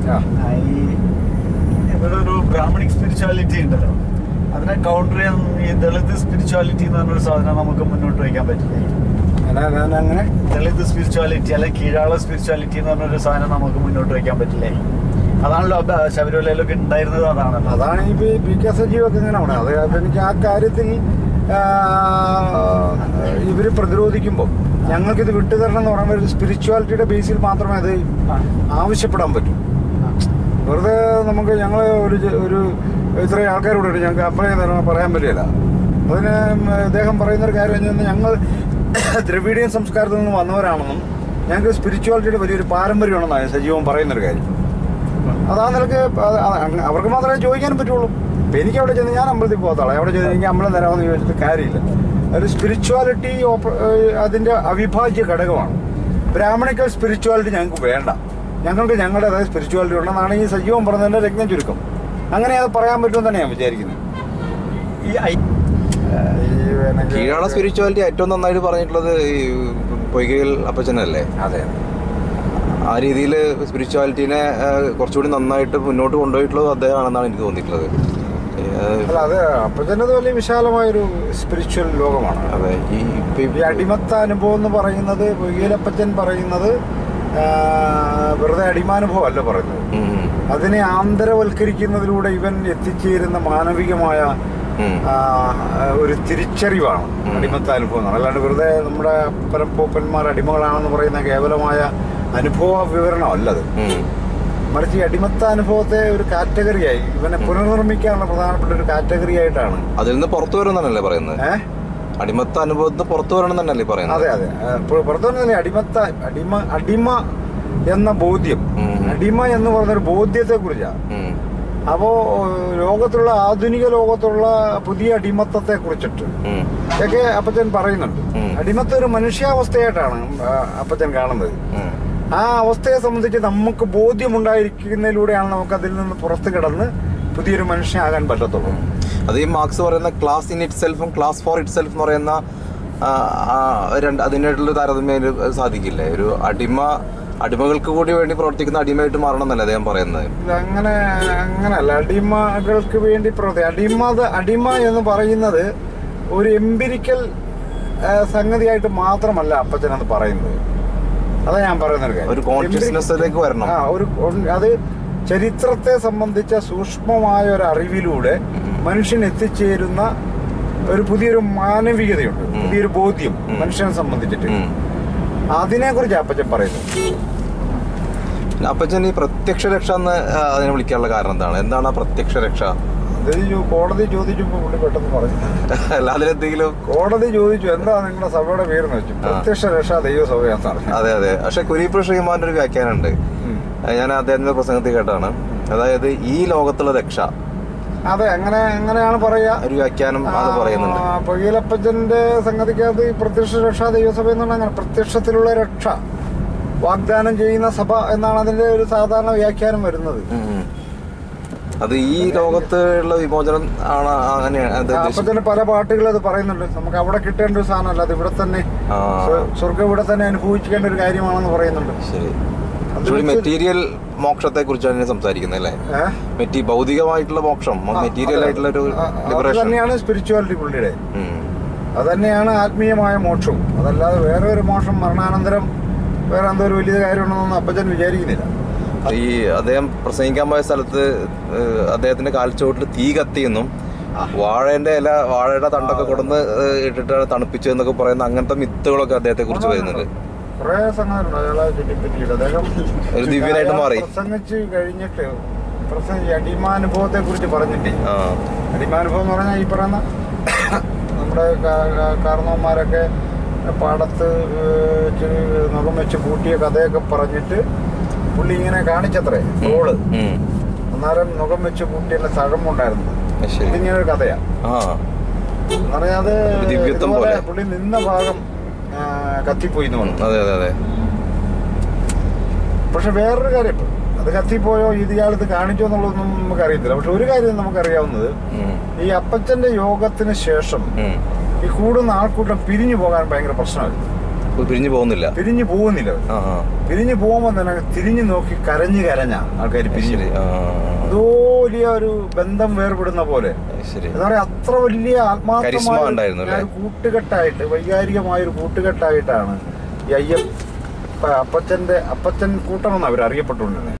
ആ. ആ, ഈ ഇവിടെ ഒരു ബ്രാഹ്മണിക് സ്പിരിച്വാലിറ്റി ഉണ്ടല്ലോ അതിനെ കൗണ്ടർ ചെയ്യാൻ ഈ ദളിത് സ്പിരിച്വാലിറ്റി എന്ന് പറഞ്ഞൊരു സാധനം നമുക്ക് മുന്നോട്ട് വയ്ക്കാൻ പറ്റില്ല അല്ല, ഞാൻ അങ്ങനെ ദളിത് സ്പിരിച്വാലിറ്റി അല്ലെങ്കിൽ കീഴാള സ്പിരിച്വാലിറ്റി എന്ന് പറഞ്ഞൊരു സാധനം നമുക്ക് മുന്നോട്ട് വയ്ക്കാൻ പറ്റില്ലേ അതാണല്ലോ അബ- ശബരിമലയിലൊക്കെ ഉണ്ടായിരുന്നത് അതാണല്ലോ അതാണ് ഈ പി- പി കെ സജീവൊക്കെ ഇങ്ങനെ ഉണ്ട് അത് അപ്പൊ എനിക്ക് ആ കാര്യത്തിൽ ആ, ഇവര് പ്രതിരോധിക്കുമ്പോൾ ഞങ്ങൾക്കിത് വിട്ടുതരണം എന്ന് പറയുമ്പോൾ ഒരു സ്പിരിച്വാലിറ്റിയുടെ ബേസിൽ മാത്രമേ അത് ആ. ആവശ്യപ്പെടാൻ പറ്റൂ വെറുതെ നമുക്ക് ഞങ്ങൾ ഒരു ജ- ഒരു ഇത്രയും ആൾക്കാരോട് ഞങ്ങൾക്ക് അപ്പഴേ തരണം പറയാൻ പറ്റില്ല അതിന് അദ്ദേഹം പറയുന്ന ഒരു കാര്യം എന്ന് പറഞ്ഞാൽ ഞങ്ങൾ ദ്രവീഡിയൻ സംസ്കാരത്തിൽ നിന്ന് വന്നവരാണെന്നും ഞങ്ങൾക്ക് സ്പിരിച്വാലിറ്റിയുടെ വലിയൊരു പാരമ്പര്യമാണെന്നാണ് സജീവൻ പറയുന്നൊരു കാര്യം അതാ നിലക്ക് അത് അത് അങ്ങ് അവർക്ക് മാത്രമേ ചോദിക്കാനും പറ്റുള്ളൂ ഇപ്പം എനിക്ക് അവിടെ ചെന്ന് ഞാൻ അമ്പലത്തിൽ പോകത്താളെ അവിടെ ചെന്ന് എനിക്ക് അമ്പലം തരാമെന്ന് ചോദിച്ചിട്ട് കാര്യമില്ല ഒരു സ്പിരിച്വാലിറ്റി അതിൻ്റെ അവിഭാജ്യ ഘടകമാണ് ബ്രാഹ്മണിക്കൽ സ്പിരിച്വാലിറ്റി ഞങ്ങൾക്ക് വേണ്ട ഞങ്ങൾക്ക് ഞങ്ങളുടേതായ സ്പിരിച്വാലിറ്റി ഉണ്ടെന്നാണ് ഈ സജീവൻ പറഞ്ഞതിൻ്റെ രത്നം ചുരുക്കം അങ്ങനെ അത് പറയാൻ പറ്റുമെന്ന് തന്നെ ഞാൻ വിചാരിക്കുന്നത് ഈ ഐ- ഈ പിന്നെ കീഴാള സ്പിരിച്വാലിറ്റി ഏറ്റവും നന്നായിട്ട് പറഞ്ഞിട്ടുള്ളത് ഈ പൊയ്കയിൽ അപ്പച്ചനല്ലേ അതെ ആ രീതിയിൽ സ്പിരിച്വാലിറ്റീനെ കുറച്ചുകൂടി നന്നായിട്ട് മുന്നോട്ട് കൊണ്ടുപോയിട്ടുള്ളത് അദ്ദേഹമാണെന്നാണ് എനിക്ക് തോന്നിയിട്ടുള്ളത് ഏഹ്, അല്ല അത് അപ്പച്ചൻ്റെ വലിയ വിശാലമായൊരു സ്പിരിച്വൽ ലോകമാണ് അതെ ഈ ഇപ്പൊ ഈ ഈ അടിമത്ത അനുഭവം എന്ന് പറയുന്നത് പൊയ്യലപ്പച്ചൻ പറയുന്നത് ആ, വെറുതെ അടിമാനുഭവം അല്ല പറയുന്നത് ഉം, അതിനെ ആന്തരവൽക്കരിക്കുന്നതിലൂടെ ഇവൻ എത്തിച്ചേരുന്ന മാനവികമായ ഉം, ആ, ഒരു തിരിച്ചറിവാണ് ഉം. അടിമത്ത അനുഭവം എന്ന് പറയുന്നത്. അല്ലാണ്ട് വെറുതെ നമ്മുടെ പരപ്പോപ്പന്മാർ അടിമകളാണെന്ന് പറയുന്ന കേവലമായ അനുഭവ വിവരണമല്ലത് ഉം. മറിച്ച് ഈ അടിമത്ത അനുഭവത്തെ ഒരു കാറ്റഗറിയായി ഇവനെ പുനർനിർമ്മിക്കാനുള്ള പ്രധാനപ്പെട്ട ഒരു കാറ്റഗറി ആയിട്ടാണ് അതിൽ നിന്ന് പുറത്തു വരണമെന്നല്ലേ പറയുന്നത് ഏഹ് അടിമത്ത അനുഭവത്തിന് പുറത്തു വരണം തന്നെയല്ലേ പറയുന്നത് അതെ അതെ പുറത്തുനിന്നല്ലേ അടിമത്ത അടിമ അടിമ എന്ന ബോധ്യം ഉം. അടിമ എന്ന് പറഞ്ഞൊരു ബോധ്യത്തെ കുറിച്ചാണ് ഉം, അപ്പോ ലോകത്തുള്ള ആധുനിക ലോകത്തുള്ള പുതിയ അടിമത്തത്തെ കുറിച്ചിട്ട് ഉം, ഒക്കെ അപ്പച്ചൻ പറയുന്നുണ്ട് ഉം. അടിമത്ത ഒരു മനുഷ്യാവസ്ഥയായിട്ടാണ് ആ, അപ്പച്ചൻ കാണുന്നത് ഉം. ആ അവസ്ഥയെ സംബന്ധിച്ച് നമുക്ക് ബോധ്യമുണ്ടായിരിക്കുന്നതിലൂടെയാണ് നമുക്ക് അതിൽ നിന്ന് പുറത്തു കിടന്ന് പുതിയൊരു മനുഷ്യനാകാൻ പറ്റത്തുള്ളൂ അത് ഈ മാർക്സ് പറയുന്ന ക്ലാസ് ഇൻ ഇറ്റ് സെൽഫും ക്ലാസ് ഫോർ ഇറ്റ് സെൽഫ് എന്ന് പറയുന്ന ആ, ആ, രണ്ട് അതിനായിട്ടുള്ള താരതമ്യം അതിന് സാധിക്കില്ലേ ഒരു അടിമ അടിമകൾക്ക് കൂടി വേണ്ടി പ്രവർത്തിക്കുന്ന അടിമയായിട്ട് മാറണം എന്നല്ലേ അദ്ദേഹം പറയുന്നത് അങ്ങനെ അങ്ങനല്ല അടിമകൾക്ക് വേണ്ടി പ്രവർത്തി അടിമ അടിമ എന്ന് പറയുന്നത് ഒരു എംപിരിക്കൽ സംഗതിയായിട്ട് മാത്രമല്ല അപ്പച്ചൻ അത് പറയുന്നത് അതാ ഞാൻ പറയുന്ന ഒരു കാര്യം ഒരു കോൺഷ്യസ്നെസ്സിലേക്ക് വരണം ആ ഒരു കോൺ- അത് ചരിത്രത്തെ സംബന്ധിച്ച സൂക്ഷ്മമായ ഒരു അറിവിലൂടെ മനുഷ്യൻ എത്തിച്ചേരുന്ന ഒരു പുതിയൊരു മാനവികതയുണ്ട് ഉം. പുതിയൊരു ബോധ്യം ഉം. മനുഷ്യനെ സംബന്ധിച്ചിട്ട് ഉം. അതിനെ കുറിച്ച് അപ്പച്ചൻ പറയുന്നത് പിന്നെ അപ്പച്ചൻ ഈ പ്രത്യക്ഷ രക്ഷ എന്ന് ആ, അതിനെ വിളിക്കാനുള്ള കാരണം എന്താണ് എന്താണ് ആ പ്രത്യക്ഷ രക്ഷ അത് ഈ കോടതി ചോദിച്ചപ്പോൾ പുള്ളി പെട്ടെന്ന് പറഞ്ഞു അല്ലാതെ എന്തെങ്കിലും കോടതി ചോദിച്ചു എന്താ നിങ്ങളുടെ സഭയുടെ പേരെന്ന് വെച്ചു പ്രത്യക്ഷ രക്ഷാ ദൈവസഭയാന്ന് പറഞ്ഞു അതെ അതെ പക്ഷെ കുരീപ്പ് ശ്രീമാന്റെ ഒരു വ്യാഖ്യാനമുണ്ട് ഉം. അത് ഞാൻ അദ്ദേഹത്തിന്റെ പ്രസംഗത്തിൽ കേട്ടാണ് അതായത് ഈ ലോകത്തുള്ള രക്ഷ അതെ അങ്ങനെ അങ്ങനെയാണ് പറയാ ഒരു വ്യാഖ്യാനം അത് പറയുന്നുണ്ട് ആ, പൊയ്യലപ്പച്ചന്റെ സംഗതിക്കകത്ത് ഈ പ്രത്യക്ഷ രക്ഷാ ദൈവസഭ എന്നാണ് അങ്ങനെ പ്രത്യക്ഷത്തിലുള്ള രക്ഷ വാഗ്ദാനം ചെയ്യുന്ന സഭ എന്നാണ് അതിന്റെ ഒരു സാധാരണ വ്യാഖ്യാനം വരുന്നത് ഉം, ഉം. അത് ഈ ലോകത്ത് ഉള്ള വിമോചനം ആണ് അങ്ങനെയാണ് അത് ഉദ്ദേശിച്ചത്. അപ്പച്ചന്റെ പല പാട്ടുകൾ അത് പറയുന്നുണ്ട് നമുക്ക് അവിടെ കിട്ടേണ്ട ഒരു സാധനമല്ല അത് ഇവിടെ തന്നെ ആ സ്വ- സ്വർഗ്ഗം ഇവിടെ തന്നെ അനുഭവിക്കേണ്ട ഒരു കാര്യമാണെന്ന് പറയുന്നുണ്ട് ശരി അത് ആക്ച്വലി വെച്ച് മെറ്റീരിയൽ മോക്ഷത്തെ കുറിച്ചാണ് ഞാൻ സംസാരിക്കുന്നത് അല്ലേ ഏഹ്? മെറ്റി ഭൗതികമായിട്ടുള്ള മോക്ഷം ആ, മെറ്റീരിയൽ അതെ. ആയിട്ടുള്ള ഒരു ആ, അത് ലിബറേഷൻ തന്നെയാണ് സ്പിരിച്വാലിറ്റി പുള്ളിയുടെ അത് തന്നെയാണ് ആത്മീയമായ മോക്ഷവും അതല്ലാതെ വേറെ ഒരു മോക്ഷം മരണാനന്തരം വേറെ എന്തോ ഒരു വലിയ കാര്യമുണ്ടെന്നൊന്നും അപ്പച്ചൻ വിചാരിക്കുന്നില്ല ഈ അദ്ദേഹം പ്രസംഗിക്കാൻ പോയ സ്ഥലത്ത് ഏഹ്, അദ്ദേഹത്തിന്റെ കാൽച്ചോട്ടിൽ തീ കത്തിയെന്നും വാഴേന്റെ ഇല വാഴയുടെ തണ്ടൊക്കെ കൊടുന്ന് ഏഹ്, ഇട്ടിട്ടാണ് തണുപ്പിച്ചു എന്നൊക്കെ പറയുന്ന അങ്ങനത്തെ മിത്തുകളൊക്കെ അദ്ദേഹത്തെ കുറിച്ച് വരുന്നുണ്ട് കുറെ സംഗതികളുണ്ട് അയാളെ ചുറ്റിപ്പറ്റിയിട്ട് അദ്ദേഹം ഒരു ദിവ്യനായിട്ട് അയാൾ മാറി. പ്രസംഗിച്ച് കഴിഞ്ഞിട്ട് പ്രസംഗിച്ച് അടിമാനുഭവത്തെ കുറിച്ച് പറഞ്ഞിട്ടേ ആ അടിമാനുഭവം എന്ന് പറഞ്ഞാൽ ഈ പറയുന്ന നമ്മുടെ കാ- കാ- കാരണവന്മാരൊക്കെ പാടത്ത് ഏഹ്, ഇച്ചിരി നഖം വെച്ച് പൂട്ടിയ കഥയൊക്കെ പറഞ്ഞിട്ട് പുള്ളി ഇങ്ങനെ കാണിച്ചത്രേ റോള് ഉം. അന്നേരം മുഖം വെച്ച് പൂട്ടിയുള്ള തഴമ്പുണ്ടായിരുന്നു അത് ശരി ഇതിങ്ങനെ ഒരു കഥയാ ആ എന്ന് പറഞ്ഞാൽ അത് ഒരു ദിവ്യത്വം ഇതുപോലെ പോലെ. പുള്ളി നിന്ന ഭാഗം ആ, കത്തിപ്പോയി എന്ന് പറഞ്ഞു അതെ അതെ അതെ പക്ഷെ വേറൊരു കാര്യം അത് കത്തിപ്പോയോ ഇത് ഇയാളിത് കാണിച്ചോ എന്നുള്ളതൊന്നും നമുക്ക് അറിയത്തില്ല പക്ഷെ ഒരു കാര്യം നമുക്കറിയാവുന്നത് ഉം. ഈ അപ്പച്ചന്റെ യോഗത്തിന് ശേഷം ഉം. ഈ കൂടുന്ന ആൾക്കൂട്ടം പിരിഞ്ഞു പോകാൻ ഭയങ്കര പ്രശ്നമായിരുന്നു പിരിഞ്ഞു പോകുന്നില്ല പിരിഞ്ഞു പോകുന്നില്ല അവര്. ആ ആ പിരിഞ്ഞു പോകുമ്പോൾ തന്നെ തിരിഞ്ഞു നോക്കി കരഞ്ഞു കരഞ്ഞ ആൾക്കാർ പിരിഞ്ഞു ശരി ആ എന്തോ വലിയ ഒരു ബന്ധം വേർപെടുന്ന പോലെ ശരി എന്താ പറയാ അത്ര വലിയ ആത്മാർത്ഥമായ കരിസ്മ ഉണ്ടായിരുന്നു അല്ലേ? ഒരു കൂട്ടുകെട്ടായിട്ട് വൈകാരികമായ ഒരു കൂട്ടുകെട്ടായിട്ടാണ് ഈ അയ്യപ്പ അപ്പച്ചന്റെ അപ്പച്ചൻ കൂട്ടം എന്ന് അവർ അറിയപ്പെട്ടുകൊണ്ടിരുന്നത്